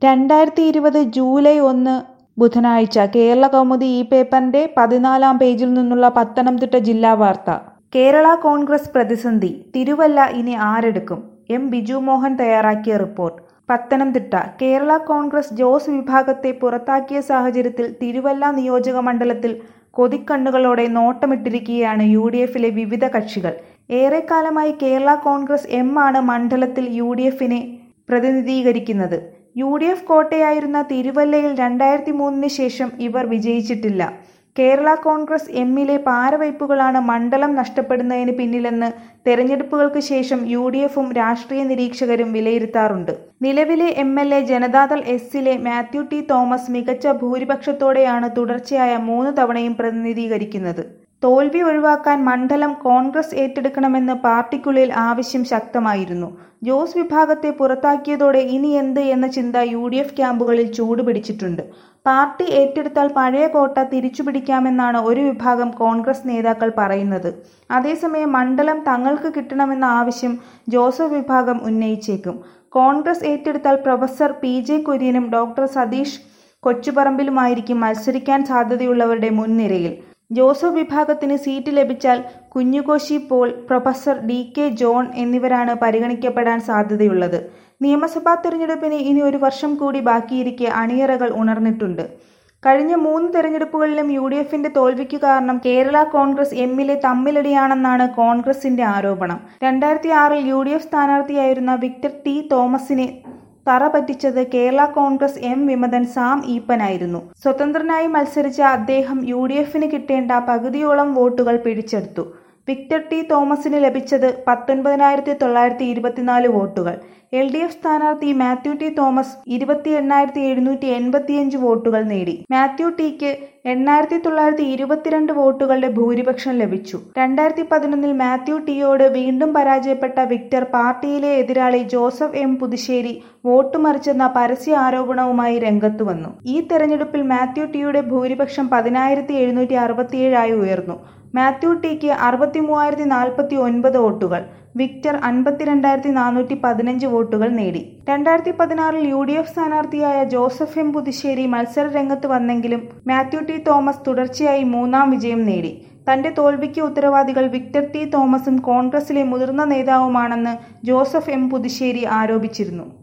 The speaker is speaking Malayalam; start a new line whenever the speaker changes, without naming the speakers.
രണ്ടായിരത്തി ഇരുപത് ജൂലൈ ഒന്ന് ബുധനാഴ്ച കേരള കൗമുദി ഈ പേപ്പറിന്റെ പതിനാലാം പേജിൽ നിന്നുള്ള പത്തനംതിട്ട ജില്ലാ വാർത്ത കേരള കോൺഗ്രസ് പ്രതിസന്ധി തിരുവല്ല ഇനി ആരെടുക്കും എം ബിജു മോഹൻ തയ്യാറാക്കിയ റിപ്പോർട്ട് പത്തനംതിട്ട കേരള കോൺഗ്രസ് ജോസ് വിഭാഗത്തെ പുറത്താക്കിയ സാഹചര്യത്തിൽ തിരുവല്ല നിയോജക മണ്ഡലത്തിൽ കൊതിക്കണ്ണുകളോടെ നോട്ടമിട്ടിരിക്കുകയാണ് യു ഡി എഫിലെ വിവിധ കക്ഷികൾ ഏറെക്കാലമായി കേരള കോൺഗ്രസ് എം ആണ് മണ്ഡലത്തിൽ യു ഡി എഫിനെ പ്രതിനിധീകരിക്കുന്നത് യു ഡി എഫ് കോട്ടയായിരുന്ന തിരുവല്ലയിൽ രണ്ടായിരത്തി മൂന്നിന് ശേഷം ഇവർ വിജയിച്ചിട്ടില്ല കേരള കോൺഗ്രസ് എമ്മിലെ പാരവയ്പ്പുകളാണ് മണ്ഡലം നഷ്ടപ്പെടുന്നതിന് പിന്നിലെന്ന് തെരഞ്ഞെടുപ്പുകൾക്ക് ശേഷം യു ഡി എഫും രാഷ്ട്രീയ നിരീക്ഷകരും വിലയിരുത്താറുണ്ട് നിലവിലെ എം എൽ എ ജനതാദൾ എസിലെ മാത്യു ടി തോമസ് മികച്ച ഭൂരിപക്ഷത്തോടെയാണ് തുടർച്ചയായ മൂന്ന് തവണയും പ്രതിനിധീകരിക്കുന്നത് തോൽവി ഒഴിവാക്കാൻ മണ്ഡലം കോൺഗ്രസ് ഏറ്റെടുക്കണമെന്ന് പാർട്ടിക്കുള്ളിൽ ആവശ്യം ശക്തമായിരുന്നു ജോസ് വിഭാഗത്തെ പുറത്താക്കിയതോടെ ഇനി എന്ത് എന്ന ചിന്ത യു ഡി എഫ് ക്യാമ്പുകളിൽ ചൂടുപിടിച്ചിട്ടുണ്ട് പാർട്ടി ഏറ്റെടുത്താൽ പഴയ കോട്ട തിരിച്ചുപിടിക്കാമെന്നാണ് ഒരു വിഭാഗം കോൺഗ്രസ് നേതാക്കൾ പറയുന്നത് അതേസമയം മണ്ഡലം തങ്ങൾക്ക് കിട്ടണമെന്ന ആവശ്യം ജോസഫ് വിഭാഗം ഉന്നയിച്ചേക്കും കോൺഗ്രസ് ഏറ്റെടുത്താൽ പ്രൊഫസർ പി ജെ കുര്യനും ഡോക്ടർ സതീഷ് കൊച്ചുപറമ്പിലുമായിരിക്കും മത്സരിക്കാൻ സാധ്യതയുള്ളവരുടെ മുൻനിരയിൽ ജോസഫ് വിഭാഗത്തിന് സീറ്റ് ലഭിച്ചാൽ Kunjukoshy Paul professor D K John എന്നിവരാണ് പരിഗണിക്കപ്പെടാൻ സാധ്യതയുള്ളത് നിയമസഭാ തെരഞ്ഞെടുപ്പിന് ഇനി ഒരു വർഷം കൂടി ബാക്കിയിരിക്കെ അണിയറകൾ ഉണർന്നിട്ടുണ്ട് കഴിഞ്ഞ മൂന്ന് തെരഞ്ഞെടുപ്പുകളിലും യു ഡി എഫിന്റെ തോൽവിക്ക് കാരണം കേരള കോൺഗ്രസ് എമ്മിലെ തമ്മിലടിയാണെന്നാണ് കോൺഗ്രസിന്റെ ആരോപണം രണ്ടായിരത്തി ആറിൽ യു ഡി എഫ് സ്ഥാനാർത്ഥിയായിരുന്ന വിക്ടർ ടി തോമസിനെ തറ പറ്റിച്ചത് കേരള കോൺഗ്രസ് എം വിമതൻ സാം ഈപ്പനായിരുന്നു സ്വതന്ത്രനായി മത്സരിച്ച അദ്ദേഹം യു ഡി എഫിന് കിട്ടേണ്ട പകുതിയോളം വോട്ടുകൾ പിടിച്ചെടുത്തു വിക്ടർ ടി തോമസിന് ലഭിച്ചത് പത്തൊൻപതിനായിരത്തി തൊള്ളായിരത്തി ഇരുപത്തിനാല് വോട്ടുകൾ എൽ ഡി എഫ് സ്ഥാനാർത്ഥി മാത്യു ടി തോമസ് ഇരുപത്തി എണ്ണായിരത്തി എഴുന്നൂറ്റി എൺപത്തിയഞ്ച് വോട്ടുകൾ നേടി മാത്യു ടിക്ക് എണ്ണായിരത്തി തൊള്ളായിരത്തി ഇരുപത്തിരണ്ട് വോട്ടുകളുടെ ഭൂരിപക്ഷം ലഭിച്ചു രണ്ടായിരത്തി പതിനൊന്നിൽ മാത്യു ടിയോട് വീണ്ടും പരാജയപ്പെട്ട വിക്ടർ പാർട്ടിയിലെ എതിരാളി ജോസഫ് എം പുതുശ്ശേരി വോട്ട് മറിച്ചെന്ന പരസ്യ ആരോപണവുമായി രംഗത്തു വന്നു ഈ തെരഞ്ഞെടുപ്പിൽ മാത്യു ടിയുടെ ഭൂരിപക്ഷം പതിനായിരത്തി എഴുന്നൂറ്റി അറുപത്തിയേഴായി ഉയർന്നു മാത്യു ടിക്ക് അറുപത്തി മൂവായിരത്തി നാൽപ്പത്തി ഒൻപത് വോട്ടുകൾ വിക്ടർ അൻപത്തിരണ്ടായിരത്തി നാനൂറ്റി പതിനഞ്ച് വോട്ടുകൾ നേടി രണ്ടായിരത്തി പതിനാറിൽ യു ഡി എഫ് സ്ഥാനാർത്ഥിയായ ജോസഫ് എം പുതുശ്ശേരി മത്സര രംഗത്ത് വന്നെങ്കിലും മാത്യു ടി തോമസ് തുടർച്ചയായി മൂന്നാം വിജയം നേടി തന്റെ തോൽവിക്ക് ഉത്തരവാദികൾ വിക്ടർ ടി തോമസും കോൺഗ്രസിലെ മുതിർന്ന നേതാവുമാണെന്ന് ജോസഫ് എം പുതുശ്ശേരി ആരോപിച്ചിരുന്നു